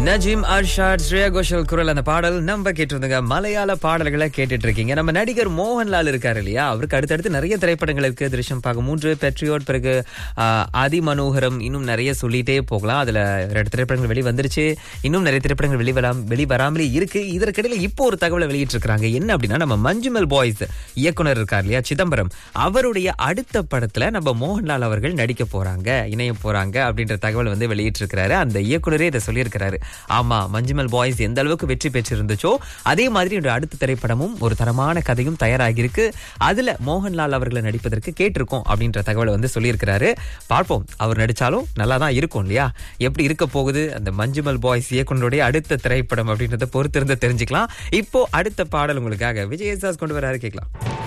நஜீம் அர்ஷாத் ஸ்ரேயா கோஷல் குரல் அந்த பாடல் நம்ம கேட்டிருந்தோங்க மலையாள பாடல்களை கேட்டுட்டு இருக்கீங்க நம்ம நடிகர் மோகன்லால் இருக்காரு இல்லையா அவருக்கு அடுத்தடுத்து நிறைய திரைப்படங்கள் இருக்கு திருஷ்யம் பார்க்க மூன்று பெட்ரியோட் பிறகு ஆஹ், அதி மனோகரம் இன்னும் நிறைய சொல்லிட்டே போகலாம் அதுல ரெண்டு திரைப்படங்கள் வெளி வந்துருச்சு இன்னும் நிறைய திரைப்படங்கள் வெளிவராம வெளிவராமலே இருக்கு இதற்கிடையில இப்போ ஒரு தகவலை வெளியிட்டு இருக்காங்க என்ன அப்படின்னா நம்ம மஞ்சுமல் பாய்ஸ் இயக்குனர் இருக்கார் இல்லையா சிதம்பரம் அவருடைய அடுத்த படத்துல நம்ம மோகன்லால் அவர்கள் நடிக்க போறாங்க இணைய போறாங்க அப்படின்ற தகவல் வந்து வெளியிட்டு இருக்கிறாரு அந்த இயக்குனரே இதை சொல்லியிருக்கிறாரு ஆமா மஞ்சுமல் பாய்ஸ் எந்த அளவுக்கு வெற்றி பெற்றிருந்துச்சோ அதே மாதிரி என்னோட அடுத்த திரைப்படமும் ஒரு தரமான கதையும் தயாராகி இருக்கு அதுல மோகன்லால் அவர்களை நடிப்பதற்கு கேட்டிருக்கோம் அப்படின்ற தகவலை வந்து சொல்லியிருக்கிறாரு பார்ப்போம் அவர் நடிச்சாலும் நல்லா தான் இருக்கும் இல்லையா எப்படி இருக்க போகுது அந்த மஞ்சுமல் பாய்ஸ் இயக்குனருடைய அடுத்த திரைப்படம் அப்படின்றத பொறுத்திருந்து தெரிஞ்சுக்கலாம் இப்போ அடுத்த பாடல் உங்களுக்காக விஜய் யேசுதாஸ் கொண்டு வராரு கேட்கலாம்